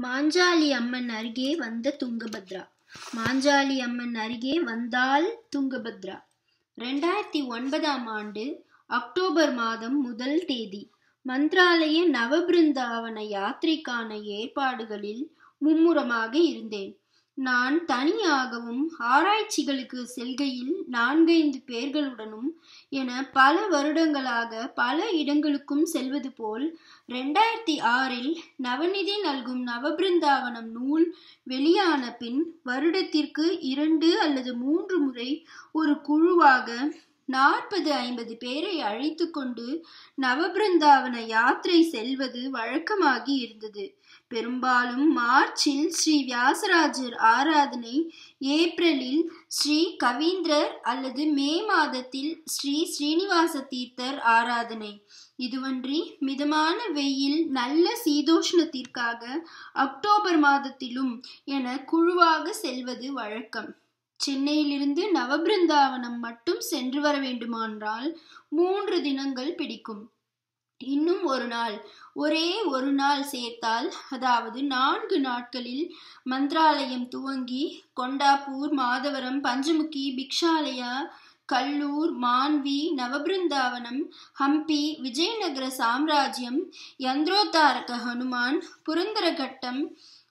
மாஞ்சாலி அம்மன் அருகே வந்த துங்கபத்ரா மாஞ்சாலி அம்மன் அருகே வந்தால் துங்கபத்ரா ரெண்டாயிரத்தி ஒன்பதாம் ஆண்டு அக்டோபர் மாதம் முதல் தேதி மந்த்ராலய நவபிருந்தாவன யாத்திரைக்கான ஏற்பாடுகளில் மும்முரமாக இருந்தேன் நான் தனியாகவும் ஆராய்ச்சிகளுக்கு செல்கையில் நான்கைந்து பேர்களுடனும் என பல வருடங்களாக பல இடங்களுக்கும் செல்வது போல் ரெண்டாயிரத்தி ஆறில் நவநிதி நல்கும் நவபிருந்தாவனம் நூல் வெளியான பின் வருடத்திற்கு இரண்டு அல்லது மூன்று முறை ஒரு குழுவாக நாற்பது ஐம்பது பேரை அழைத்து கொண்டு நவபிருந்தாவன யாத்திரை செல்வது வழக்கமாகி இருந்தது பெரும்பாலும் மார்ச்சில் ஸ்ரீ வியாசராஜர் ஆராதனை ஏப்ரலில் ஸ்ரீ கவீந்திரர் அல்லது மே மாதத்தில் ஸ்ரீ ஸ்ரீனிவாச தீர்த்தர் ஆராதனை இதுவன்றி மிதமான வெயில் நல்ல சீதோஷ்ணத்திற்காக அக்டோபர் மாதத்திலும் என குழுவாக செல்வது வழக்கம் சென்னையிலிருந்து நவபிருந்தாவனம் மட்டும் சென்று வர வேண்டுமானால் மூன்று தினங்கள் பிடிக்கும் இன்னும் ஒரு நாள் ஒரே ஒரு நாள் சேர்த்தால் அதாவது நான்கு நாட்களில் மந்த்ராலயம் துவங்கி கொண்டாப்பூர் மாதவரம் பஞ்சமுகி பிக்ஷாலயா கல்லூர் மான்வி நவபிருந்தாவனம் ஹம்பி விஜயநகர சாம்ராஜ்யம் யந்திரோத்தாரக ஹனுமான் புரந்தரகட்டம்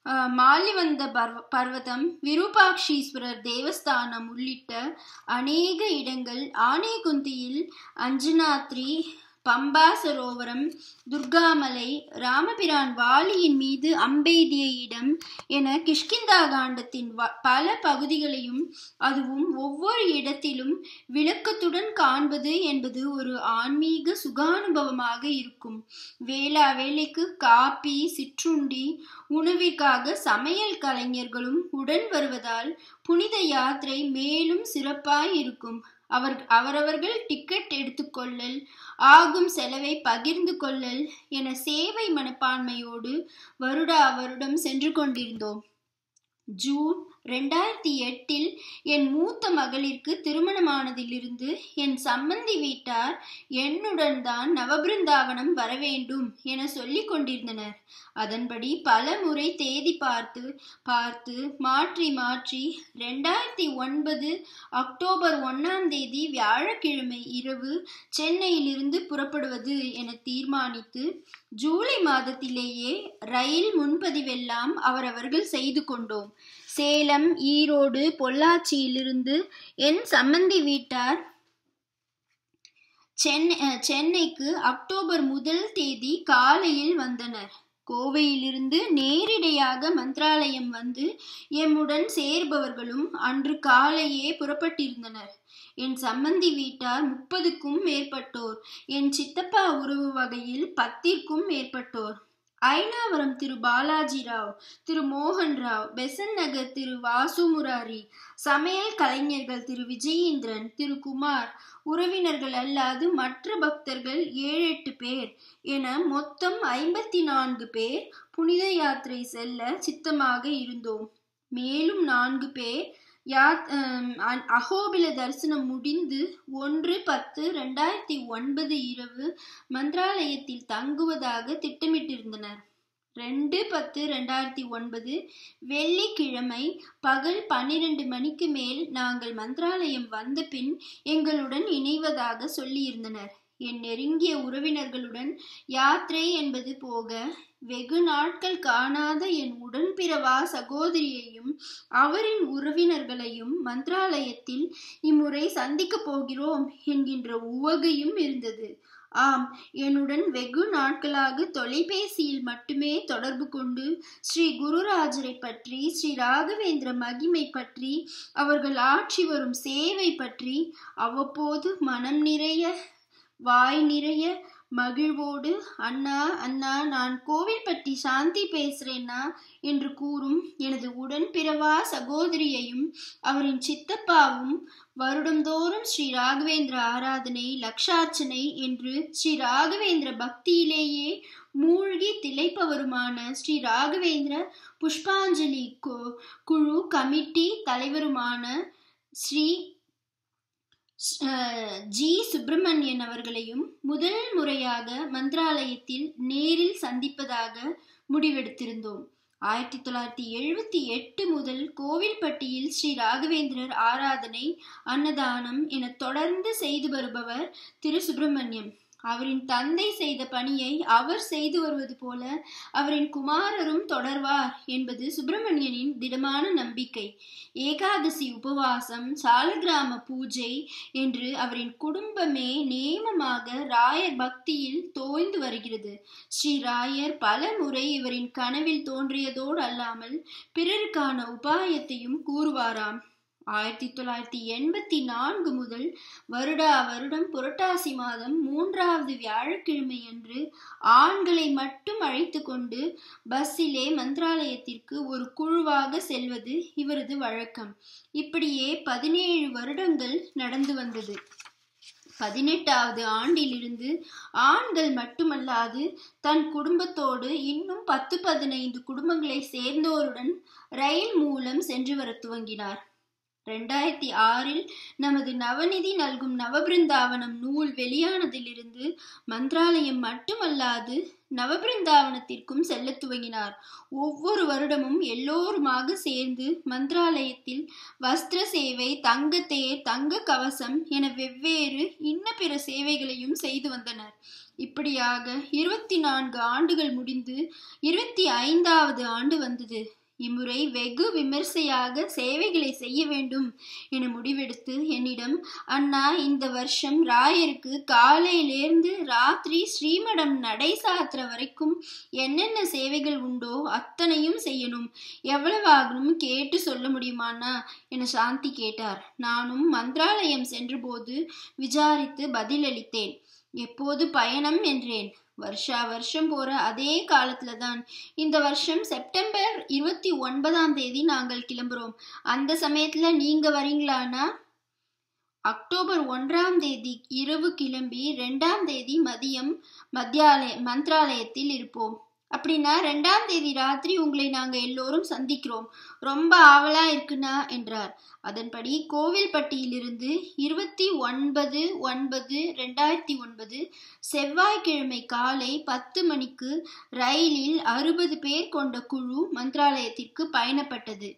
மாலிவந்த பர்வ பர்வதம் விரூபாக்ஷீஸ்வரர் தேவஸ்தானம் உள்ளிட்ட அநேக இடங்கள் ஆனேகுந்தியில் அஞ்சனாத்ரி பம்பா சரோவரம் துர்காமலை ராமபிரான் வாலியின் மீது அம்பெய்திய இடம் என கிஷ்கிந்தா காண்டத்தின் பல பகுதிகளையும் அதுவும் ஒவ்வொரு இடத்திலும் விளக்கத்துடன் காண்பது என்பது ஒரு ஆன்மீக சுகானுபவமாக இருக்கும் வேளா வேலைக்கு காப்பி சிற்றுண்டி உணவிற்காக சமையல் கலைஞர்களும் உடன் வருவதால் புனித யாத்திரை மேலும் சிறப்பாய் இருக்கும் அவர் அவரவர்கள் டிக்கெட் எடுத்துக்கொள்ளல் ஆகும் செலவை பகிர்ந்து கொள்ளல் என சேவை மனப்பான்மையோடு வருடா வருடம் சென்று கொண்டிருந்தோம் ஜூன் ரெண்டாயிரத்தி எட்டில் என் மூத்த மகளிற்கு திருமணமானதிலிருந்து என் சம்மந்தி வீட்டார் என்னுடன் தான் நவபிருந்தாவனம் வரவேண்டும் என சொல்லிக் கொண்டிருந்தனர் அதன்படி பல முறை தேதி பார்த்து பார்த்து மாற்றி மாற்றி ரெண்டாயிரத்தி ஒன்பது அக்டோபர் ஒன்னாம் தேதி வியாழக்கிழமை இரவு சென்னையிலிருந்து புறப்படுவது என தீர்மானித்து ஜூலை மாதத்திலேயே ரயில் முன்பதிவெல்லாம் அவரவர்கள் செய்து கொண்டோம் சேலம் ஈரோடு பொள்ளாச்சியிலிருந்து என் சம்மந்தி வீட்டார் சென்னை சென்னைக்கு அக்டோபர் முதல் தேதி காலையில் வந்தனர் கோவையிலிருந்து நேரிடையாக மந்திராலயம் வந்து எம்முடன் சேர்பவர்களும் அன்று காலையே புறப்பட்டிருந்தனர் என் சம்மந்தி வீட்டார் முப்பதுக்கும் மேற்பட்டோர் என் சித்தப்பா உறவு வகையில் பத்திற்கும் மேற்பட்டோர் ஐநாவரம் திரு பாலாஜி ராவ் திரு மோகன் ராவ் பெசன் நகர் திரு வாசு முராரி சமையல் கலைஞர்கள் திரு விஜயேந்திரன் திரு குமார் உறவினர்கள் அல்லாது மற்ற பக்தர்கள் ஏழு எட்டு பேர் என மொத்தம் ஐம்பத்தி நான்கு பேர் புனித யாத்திரை செல்ல சித்தமாக இருந்தோம் மேலும் நான்கு பேர் யாத் அகோபில தரிசனம் முடிந்து ஒன்று பத்து ரெண்டாயிரத்தி ஒன்பது இரவு மந்திராலயத்தில் தங்குவதாக திட்டமிட்டிருந்தனர் ரெண்டு பத்து ரெண்டாயிரத்தி ஒன்பது வெள்ளிக்கிழமை பகல் பன்னிரண்டு மணிக்கு மேல் நாங்கள் மந்திராலயம் வந்த பின் எங்களுடன் இணைவதாக சொல்லியிருந்தனர் என் நெருங்கிய உறவினர்களுடன் யாத்திரை என்பது போக வெகு நாட்கள் காணாத என் உடன்பிறவா சகோதரியையும் அவரின் உறவினர்களையும் மந்திராலயத்தில் இம்முறை சந்திக்கப் போகிறோம் என்கின்ற உவகையும் இருந்தது ஆம் என்னுடன் வெகு நாட்களாக தொலைபேசியில் மட்டுமே தொடர்பு கொண்டு ஸ்ரீ குருராஜரை பற்றி ஸ்ரீ ராகவேந்திர மகிமை பற்றி அவர்கள் ஆட்சி வரும் சேவை பற்றி அவ்வப்போது மனம் நிறைய வாய் நிறைய மகிழ்வோடு அண்ணா அண்ணா நான் கோவில்பட்டி சாந்தி பேசுறேன்னா என்று கூறும் எனது உடன்பிறவா சகோதரியையும் அவரின் சித்தப்பாவும் வருடந்தோறும் ஸ்ரீ ராகவேந்திர ஆராதனை லக்ஷார்ச்சனை என்று ஸ்ரீ ராகவேந்திர பக்தியிலேயே மூழ்கி திளைப்பவருமான ஸ்ரீ ராகவேந்திர புஷ்பாஞ்சலி குழு கமிட்டி தலைவருமான ஸ்ரீ ஜி சுப்பிரமணியன் அவர்களையும் முதல் முறையாக மந்திராலயத்தில் நேரில் சந்திப்பதாக முடிவெடுத்திருந்தோம் ஆயிரத்தி தொள்ளாயிரத்தி எழுபத்தி எட்டு முதல் கோவில்பட்டியில் ஸ்ரீ ராகவேந்திரர் ஆராதனை அன்னதானம் என தொடர்ந்து செய்து வருபவர் திரு சுப்பிரமணியம் அவரின் தந்தை செய்த பணியை அவர் செய்து வருவது போல அவரின் குமாரரும் தொடர்வார் என்பது சுப்பிரமணியனின் திடமான நம்பிக்கை ஏகாதசி உபவாசம் சாலகிராம பூஜை என்று அவரின் குடும்பமே நேமமாக ராயர் பக்தியில் தோய்ந்து வருகிறது ஸ்ரீ ராயர் பல முறை இவரின் கனவில் தோன்றியதோடு அல்லாமல் பிறருக்கான உபாயத்தையும் கூறுவாராம் ஆயிரத்தி தொள்ளாயிரத்தி எண்பத்தி நான்கு முதல் வருடா வருடம் புரட்டாசி மாதம் மூன்றாவது வியாழக்கிழமை அன்று ஆண்களை மட்டும் அழைத்து கொண்டு பஸ்ஸிலே மந்திராலயத்திற்கு ஒரு குழுவாக செல்வது இவரது வழக்கம் இப்படியே பதினேழு வருடங்கள் நடந்து வந்தது பதினெட்டாவது ஆண்டிலிருந்து ஆண்கள் மட்டுமல்லாது தன் குடும்பத்தோடு இன்னும் பத்து பதினைந்து குடும்பங்களை சேர்ந்தோருடன் ரயில் மூலம் சென்று வர துவங்கினார் ரெண்டாயிரத்தி ஆறில் நமது நவநிதி நல்கும் நவபிருந்தாவனம் நூல் வெளியானதிலிருந்து மந்திராலயம் மட்டுமல்லாது நவபிருந்தாவனத்திற்கும் செல்ல துவங்கினார் ஒவ்வொரு வருடமும் எல்லோருமாக சேர்ந்து மந்திராலயத்தில் வஸ்திர சேவை தங்கத்தேர் தங்க கவசம் என வெவ்வேறு இன்ன பிற சேவைகளையும் செய்து வந்தனர் இப்படியாக இருபத்தி நான்கு ஆண்டுகள் முடிந்து இருபத்தி ஐந்தாவது ஆண்டு வந்தது இம்முறை வெகு விமர்சையாக சேவைகளை செய்ய வேண்டும் என முடிவெடுத்து என்னிடம் அண்ணா இந்த வருஷம் ராயருக்கு காலையிலேருந்து ராத்திரி ஸ்ரீமடம் நடை சாத்துற வரைக்கும் என்னென்ன சேவைகள் உண்டோ அத்தனையும் செய்யணும் எவ்வளவாகணும் கேட்டு சொல்ல முடியுமாண்ணா என சாந்தி கேட்டார் நானும் மந்திராலயம் சென்றபோது விசாரித்து பதிலளித்தேன் எப்போது பயணம் என்றேன் வருஷா வருஷம் போற அதே காலத்துல தான் இந்த வருஷம் செப்டம்பர் இருபத்தி ஒன்பதாம் தேதி நாங்கள் கிளம்புறோம் அந்த சமயத்துல நீங்க வரீங்களானா அக்டோபர் ஒன்றாம் தேதி இரவு கிளம்பி ரெண்டாம் தேதி மதியம் மத்தியாலய மந்திராலயத்தில் இருப்போம் அப்படின்னா ரெண்டாம் தேதி ராத்திரி உங்களை நாங்க எல்லோரும் சந்திக்கிறோம் ரொம்ப ஆவலா இருக்குண்ணா என்றார் அதன்படி கோவில்பட்டியிலிருந்து இருபத்தி ஒன்பது ஒன்பது ரெண்டாயிரத்தி ஒன்பது செவ்வாய்க்கிழமை காலை பத்து மணிக்கு ரயிலில் அறுபது பேர் கொண்ட குழு மந்திராலயத்திற்கு பயணப்பட்டது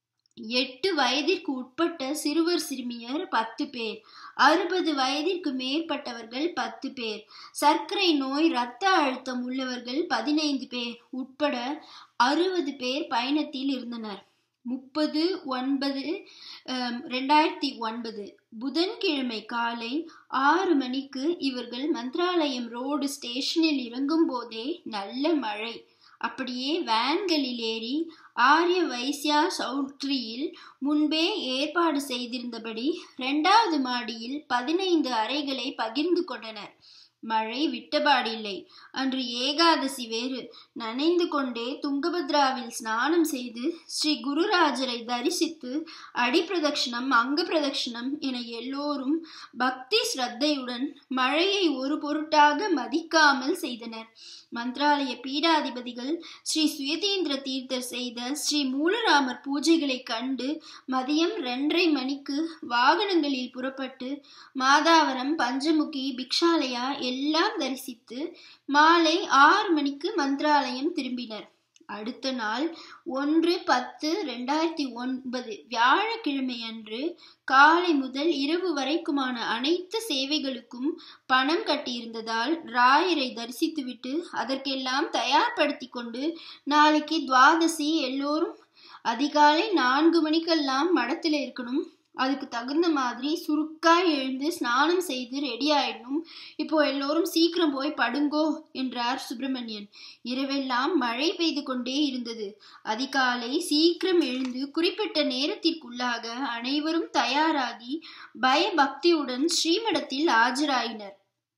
எட்டு வயதிற்கு உட்பட்ட சிறுவர் சிறுமியர் பத்து பேர் அறுபது வயதிற்கு மேற்பட்டவர்கள் பத்து பேர் சர்க்கரை நோய் இரத்த அழுத்தம் உள்ளவர்கள் பதினைந்து பேர் உட்பட அறுபது பேர் பயணத்தில் இருந்தனர் முப்பது ஒன்பது ரெண்டாயிரத்தி ஒன்பது புதன்கிழமை காலை ஆறு மணிக்கு இவர்கள் மந்திராலயம் ரோடு ஸ்டேஷனில் இறங்கும் போதே நல்ல மழை அப்படியே வேன்களில் ஏறி ஆரிய வைசியா சௌட்ரியில் முன்பே ஏற்பாடு செய்திருந்தபடி இரண்டாவது மாடியில் பதினைந்து அறைகளை பகிர்ந்து கொண்டனர் மழை விட்டபாடில்லை அன்று ஏகாதசி வேறு நனைந்து கொண்டே துங்கபத்ராவில் ஸ்நானம் செய்து ஸ்ரீ குருராஜரை தரிசித்து அடிப்பிரதட்சணம் அங்க பிரதட்சணம் என எல்லோரும் பக்தி ஸ்ரத்தையுடன் மழையை ஒரு பொருட்டாக மதிக்காமல் செய்தனர் மந்திராலய பீடாதிபதிகள் ஸ்ரீ சுயதீந்திர தீர்த்தர் செய்த ஸ்ரீ மூலராமர் பூஜைகளை கண்டு மதியம் ரெண்டரை மணிக்கு வாகனங்களில் புறப்பட்டு மாதாவரம் பஞ்சமுகி பிக்ஷாலயா எல்லாம் தரிசித்து மாலை ஆறு மணிக்கு மந்திராலயம் திரும்பினர் அடுத்த நாள் ஒன்று பத்து ரெண்டாயிரத்தி ஒன்பது வியாழக்கிழமை அன்று காலை முதல் இரவு வரைக்குமான அனைத்து சேவைகளுக்கும் பணம் கட்டியிருந்ததால் ராயரை தரிசித்துவிட்டு அதற்கெல்லாம் தயார்படுத்தி கொண்டு நாளைக்கு துவாதசி எல்லோரும் அதிகாலை நான்கு மணிக்கெல்லாம் மடத்தில் இருக்கணும் அதுக்கு தகுந்த மாதிரி சுருக்கா எழுந்து ஸ்நானம் செய்து ரெடி ஆயிடணும் இப்போ எல்லோரும் சீக்கிரம் போய் படுங்கோ என்றார் சுப்பிரமணியன் இரவெல்லாம் மழை பெய்து கொண்டே இருந்தது அதிகாலை சீக்கிரம் எழுந்து குறிப்பிட்ட நேரத்திற்குள்ளாக அனைவரும் தயாராகி பயபக்தியுடன் ஸ்ரீமடத்தில் ஆஜராயினர்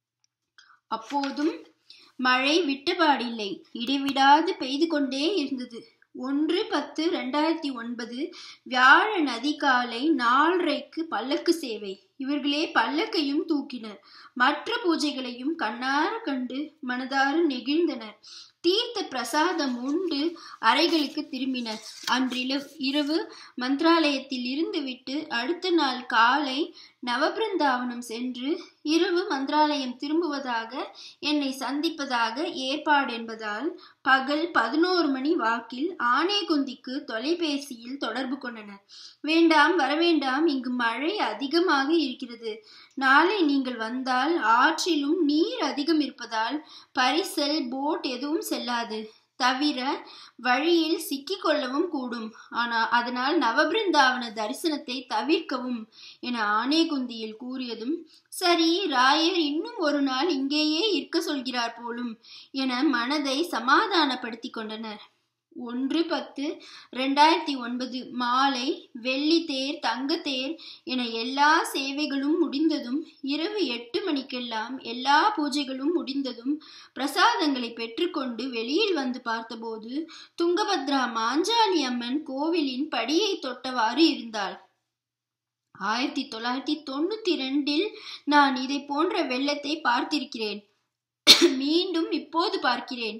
அப்போதும் மழை விட்டபாடில்லை இடைவிடாது பெய்து கொண்டே இருந்தது ஒன்று பத்து ரெண்டாயிரத்தி ஒன்பது வியாழன் அதிகாலை நாலரைக்கு பல்லக்கு சேவை இவர்களே பல்லக்கையும் தூக்கினர் மற்ற பூஜைகளையும் கண்ணார கண்டு மனதார நெகிழ்ந்தனர் தீர்த்த பிரசாதம் உண்டு அறைகளுக்கு திரும்பினர் அன்றில இரவு மந்திராலயத்தில் இருந்து விட்டு அடுத்த நாள் காலை நவபிருந்தாவனம் சென்று இரவு மந்திராலயம் திரும்புவதாக என்னை சந்திப்பதாக ஏற்பாடு என்பதால் பகல் பதினோரு மணி வாக்கில் ஆனேகுந்திக்கு தொலைபேசியில் தொடர்பு கொண்டனர் வேண்டாம் வரவேண்டாம் இங்கு மழை அதிகமாக இருக்கிறது நாளை நீங்கள் வந்தால் ஆற்றிலும் நீர் அதிகம் இருப்பதால் பரிசல் போட் எதுவும் செல்லாது தவிர வழியில் சிக்கிக் கொள்ளவும் கூடும் ஆனா அதனால் நவபிருந்தாவன தரிசனத்தை தவிர்க்கவும் என ஆனேகுந்தியில் கூறியதும் சரி ராயர் இன்னும் ஒரு நாள் இங்கேயே இருக்க சொல்கிறார் போலும் என மனதை சமாதானப்படுத்திக் கொண்டனர் ஒன்று பத்து ரெண்டாயிரத்தி ஒன்பது மாலை வெள்ளி தேர் தங்கத்தேர் என எல்லா சேவைகளும் முடிந்ததும் இரவு எட்டு மணிக்கெல்லாம் எல்லா பூஜைகளும் முடிந்ததும் பிரசாதங்களை பெற்றுக்கொண்டு வெளியில் வந்து பார்த்தபோது துங்கபத்ரா மாஞ்சாலி அம்மன் கோவிலின் படியை தொட்டவாறு இருந்தாள் ஆயிரத்தி தொள்ளாயிரத்தி தொண்ணூத்தி ரெண்டில் நான் இதை போன்ற வெள்ளத்தை பார்த்திருக்கிறேன் மீண்டும் இப்போது பார்க்கிறேன்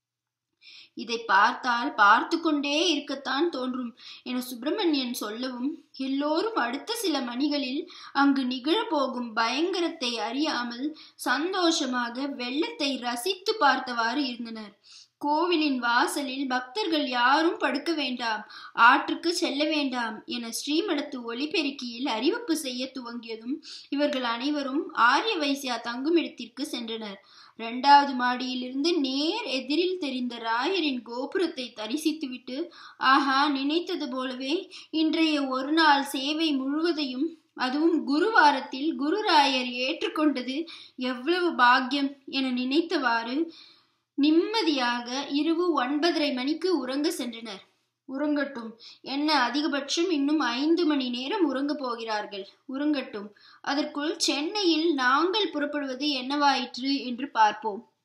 இதை பார்த்தால் பார்த்து கொண்டே இருக்கத்தான் தோன்றும் என சுப்பிரமணியன் சொல்லவும் எல்லோரும் அடுத்த சில மணிகளில் அங்கு நிகழப்போகும் பயங்கரத்தை அறியாமல் சந்தோஷமாக வெள்ளத்தை ரசித்து பார்த்தவாறு இருந்தனர் கோவிலின் வாசலில் பக்தர்கள் யாரும் படுக்க வேண்டாம் ஆற்றுக்கு செல்ல வேண்டாம் என ஸ்ரீமடத்து ஒலிபெருக்கியில் அறிவிப்பு செய்ய துவங்கியதும் இவர்கள் அனைவரும் ஆரிய வைசியா தங்குமிடத்திற்கு சென்றனர் இரண்டாவது மாடியிலிருந்து நேர் எதிரில் தெரிந்த ராயரின் கோபுரத்தை தரிசித்துவிட்டு ஆஹா நினைத்தது போலவே இன்றைய ஒரு நாள் சேவை முழுவதையும் அதுவும் குருவாரத்தில் குருராயர் ஏற்றுக்கொண்டது எவ்வளவு பாக்கியம் என நினைத்தவாறு நிம்மதியாக இரவு ஒன்பதரை மணிக்கு உறங்க சென்றனர் உறங்கட்டும் என்ன அதிகபட்சம் இன்னும் ஐந்து மணி நேரம் உறங்க போகிறார்கள் உறங்கட்டும் அதற்குள் சென்னையில் நாங்கள் புறப்படுவது என்னவாயிற்று என்று பார்ப்போம்